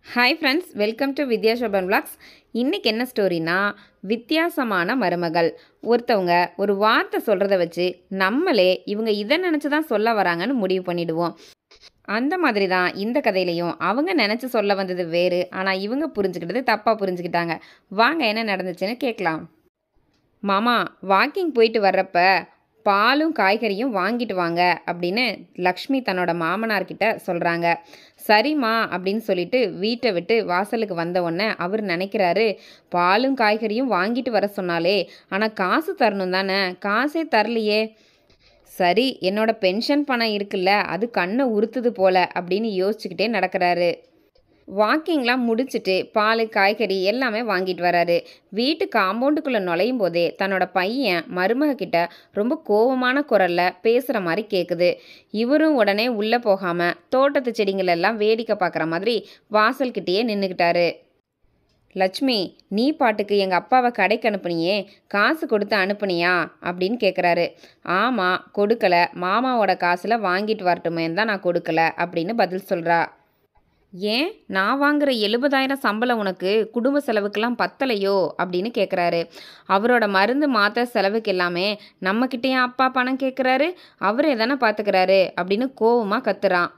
hi friends welcome to Vidya Shoban vlogs இன்றைக்கி என்ன ஸ்டோரினா வித்தியாசமான மருமகள் ஒருத்தவங்க ஒரு வார்த்தை சொல்கிறத வச்சு நம்மளே இவங்க இதை நினச்சி தான் சொல்ல வராங்கன்னு முடிவு பண்ணிடுவோம் அந்த மாதிரி தான் இந்த கதையிலையும் அவங்க நினச்சி சொல்ல வந்தது வேறு ஆனால் இவங்க புரிஞ்சுக்கிட்டது தப்பாக புரிஞ்சுக்கிட்டாங்க வாங்க என்ன நடந்துச்சுன்னு கேட்கலாம் மாமா வாக்கிங் போயிட்டு வர்றப்ப பாலும் காய்கறியும் வாங்கிட்டு வாங்க அப்படின்னு லக்ஷ்மி தன்னோட மாமனார்கிட்ட சொல்கிறாங்க சரிம்மா அப்படின்னு சொல்லிட்டு வீட்டை விட்டு வாசலுக்கு வந்த உடனே அவர் நினைக்கிறாரு பாலும் காய்கறியும் வாங்கிட்டு வர சொன்னாலே ஆனால் காசு தரணும் தானே காசே தரலையே சரி என்னோட பென்ஷன் பணம் இருக்குல்ல அது கண்ணை உறுத்துது போல அப்படின்னு யோசிச்சுக்கிட்டே நடக்கிறாரு வாக்கிங்லாம் முடிச்சுட்டு பால் காய்கறி எல்லாமே வாங்கிட்டு வராரு வீட்டு காம்பவுண்டுக்குள்ளே நுழையும் போதே தன்னோட பையன் மருமக கிட்ட ரொம்ப கோவமான குரலில் பேசுகிற மாதிரி கேட்குது இவரும் உடனே உள்ளே போகாமல் தோட்டத்து செடிங்கள் எல்லாம் வேடிக்கை பார்க்குற மாதிரி வாசல்கிட்டயே நின்றுக்கிட்டாரு லட்சுமி நீ பாட்டுக்கு எங்கள் அப்பாவை கடைக்கு அனுப்புனியே காசு கொடுத்து அனுப்புனியா அப்படின்னு கேட்குறாரு ஆமாம் கொடுக்கல மாமாவோட காசில் வாங்கிட்டு வரட்டுமேன்னு தான் நான் கொடுக்கல அப்படின்னு பதில் சொல்கிறா ஏன் நான் வாங்குற எழுபதாயிரம் சம்பளம் உனக்கு குடும்ப செலவுக்கெல்லாம் பத்தலையோ அப்படின்னு கேட்குறாரு அவரோட மருந்து மாத்திரை செலவுக்கு எல்லாமே நம்மக்கிட்டே அப்பா பணம் கேட்குறாரு அவரே தானே பார்த்துக்கிறாரு அப்படின்னு கோவமாக கத்துறான்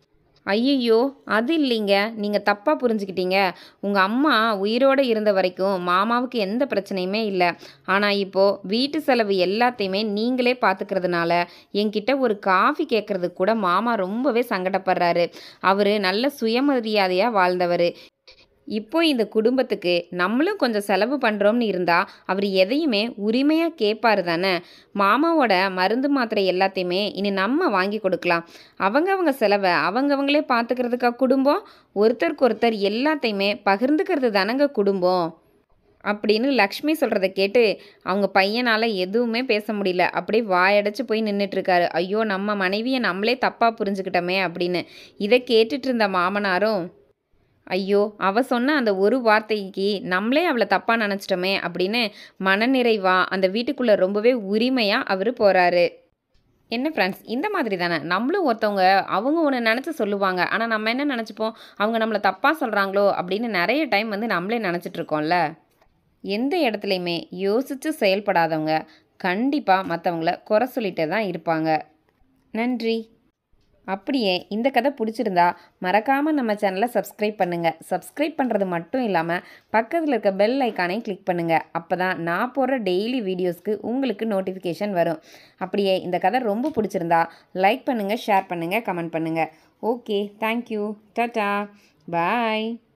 ஐயையோ அது இல்லைங்க நீங்கள் தப்பாக புரிஞ்சுக்கிட்டீங்க உங்கள் அம்மா உயிரோடு இருந்த வரைக்கும் மாமாவுக்கு எந்த பிரச்சனையுமே இல்லை ஆனால் இப்போது வீட்டு செலவு எல்லாத்தையுமே நீங்களே பார்த்துக்கிறதுனால என்கிட்ட ஒரு காஃபி கேட்குறதுக்கு கூட மாமா ரொம்பவே சங்கடப்படுறாரு அவர் நல்ல சுயமரியாதையாக வாழ்ந்தவர் இப்போ இந்த குடும்பத்துக்கு நம்மளும் கொஞ்சம் செலவு பண்ணுறோம்னு இருந்தால் அவர் எதையுமே உரிமையாக கேட்பாரு தானே மாமாவோட மருந்து மாத்திரை எல்லாத்தையுமே இனி நம்ம வாங்கி கொடுக்கலாம் அவங்கவங்க செலவை அவங்கவங்களே பார்த்துக்கிறதுக்கா குடும்பம் ஒருத்தருக்கு ஒருத்தர் எல்லாத்தையுமே பகிர்ந்துக்கிறது தானங்க குடும்பம் அப்படின்னு லக்ஷ்மி சொல்கிறத கேட்டு அவங்க பையனால் எதுவுமே பேச முடியல அப்படியே வாயடைச்சு போய் நின்றுட்டுருக்காரு ஐயோ நம்ம மனைவியை நம்மளே தப்பாக புரிஞ்சுக்கிட்டோமே அப்படின்னு இதை கேட்டுட்டு இருந்த மாமனாரும் ஐயோ அவ சொன்ன அந்த ஒரு வார்த்தைக்கு நம்மளே அவளை தப்பாக நினச்சிட்டோமே அப்படின்னு மனநிறைவா அந்த வீட்டுக்குள்ளே ரொம்பவே உரிமையாக அவர் போகிறாரு என்ன ஃப்ரெண்ட்ஸ் இந்த மாதிரி தானே நம்மளும் ஒருத்தவங்க அவங்க ஒன்று நினச்சி சொல்லுவாங்க ஆனால் நம்ம என்ன நினச்சிப்போம் அவங்க நம்மளை தப்பாக சொல்கிறாங்களோ அப்படின்னு நிறைய டைம் வந்து நம்மளே நினச்சிட்டு இருக்கோம்ல எந்த இடத்துலையுமே யோசித்து செயல்படாதவங்க கண்டிப்பாக மற்றவங்கள குறை சொல்லிட்டே தான் இருப்பாங்க நன்றி அப்படியே இந்த கதை பிடிச்சிருந்தா மறக்காமல் நம்ம சேனலை சப்ஸ்கிரைப் பண்ணுங்கள் சப்ஸ்கிரைப் பண்ணுறது மட்டும் இல்லாமல் பக்கத்தில் இருக்க பெல் ஐக்கானையும் கிளிக் பண்ணுங்கள் அப்போ தான் நான் போடுற டெய்லி வீடியோஸ்க்கு உங்களுக்கு நோட்டிஃபிகேஷன் வரும் அப்படியே இந்த கதை ரொம்ப பிடிச்சிருந்தா லைக் பண்ணுங்கள் ஷேர் பண்ணுங்கள் கமெண்ட் பண்ணுங்கள் ஓகே தேங்க்யூ டாட்டா பாய்